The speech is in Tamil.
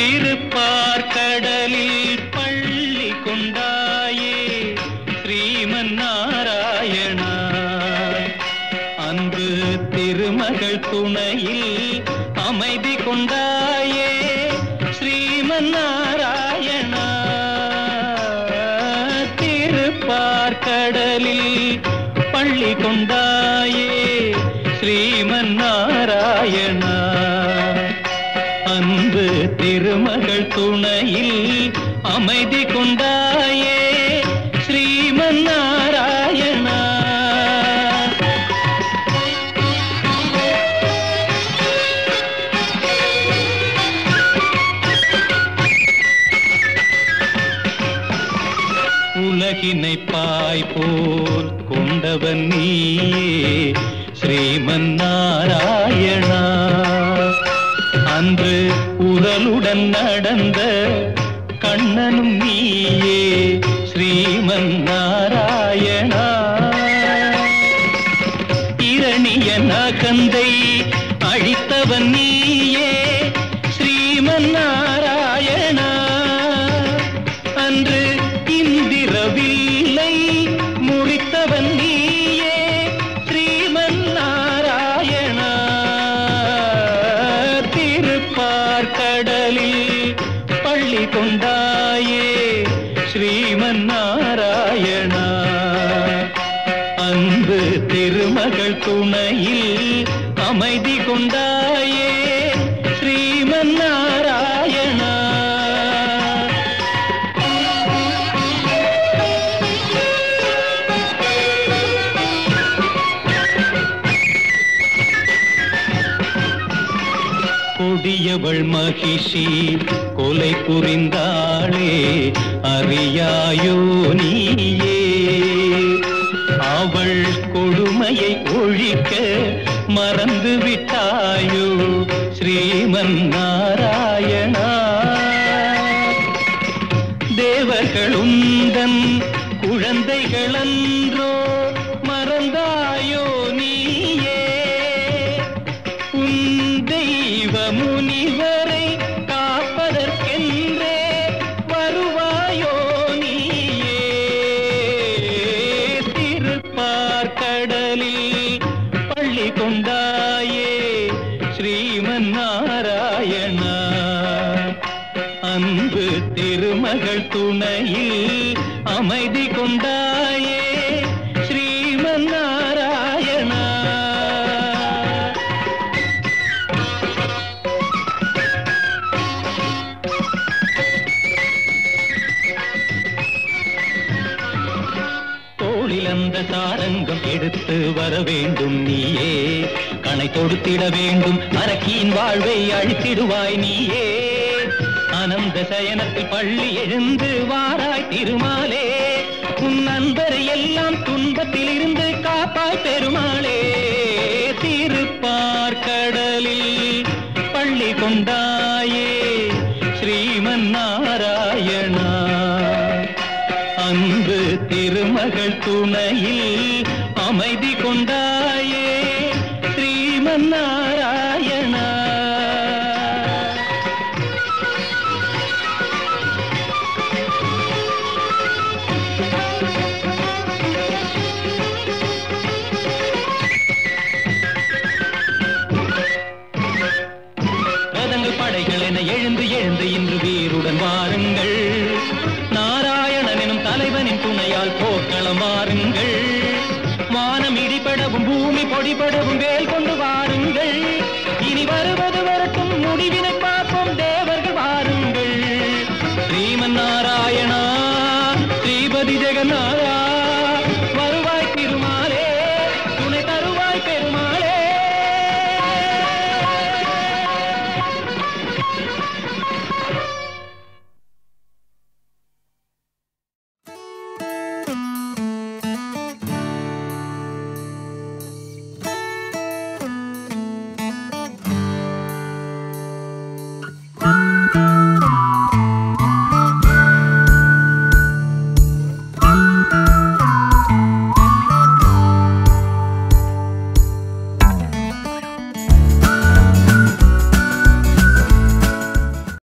திருப்பார்கடலில் பள்ளி கொண்டாயே ஸ்ரீமன் நாராயணா அன்பு திருமகள் துணையில் அமைதி கொண்டாயே ஸ்ரீமன் நாராயணா திருப்பார்கடலில் பள்ளி கொண்டாயே ஸ்ரீமன் நாராயணா அன்பு திருமகள் துணையில் அமைதி கொண்டாயே ஸ்ரீமன் நாராயணா உலகினை பாய் போல் கொண்டவன் நீயே ஸ்ரீமன் நாராயணா அன்று உடலுடன் நடந்த கண்ணனும் நீயே ஸ்ரீமன் நாராயணா இரணிய நகந்தை அழித்தவன் நீயே ஸ்ரீமன் நாராயணா அன்று இந்திரவில்லை முறித்தவன் நீயே ஸ்ரீமன் நாராயணா திருப்பார்கடலில் பள்ளி கொண்டாயே ஸ்ரீமன் நாராயணா அன்பு திருமகள் துணையில் அமைதி கொண்டாயே ஸ்ரீமன் நாராயணா கொடியவள் மகிஷி கொலை புரிந்தாளே அறியாயோ நீயே அவள் கொடுமையை ஒழிக்க மறந்து விட்டாயோ ஸ்ரீமன் நாராயணா தேவர்கள் உந்தன் குழந்தைகளன்றோ மறந்தாயோ நீயே உன் தெய்வ முனிவரை காப்பதற்கென்றே வருவாயோ நீயே திருப்பார்கடலில் பள்ளி கொண்டாயே ஸ்ரீமன் நாராயணா அன்பு திருமகள் துணையில் அமைதி கொண்டாயே ஸ்ரீமன் நாராயணா தோளில் அந்த சாரங்கம் எடுத்து வர வேண்டும் நீயே கணை தொடுத்திட வேண்டும் அரக்கியின் வாழ்வை அழித்திடுவாய் நீயே அனந்த சயனத்தில் பள்ளி எழுந்து வாராய் திருமாலே உன் நண்பரை எல்லாம் துன்பத்தில் இருந்து காப்பாய் பெருமாளே திருப்பார்கடலில் பள்ளி கொண்டாயே ஸ்ரீமன் நாராயணா அன்பு திருமகள் துணையில் அமைதி கொண்டாயே ஸ்ரீமன் நாராயணா ரதங்கள் படைகள் என எழுந்து எழுந்து இன்று வீருடன் வாருங்கள் நாராயணன் எனும் தலைவனின் துணையால் போர்க்களம் வாருங்கள் வானம் இடிபடவும் பூமி பொடிபடவும் வேல் கொண்டு வாருங்கள் இனி வரும்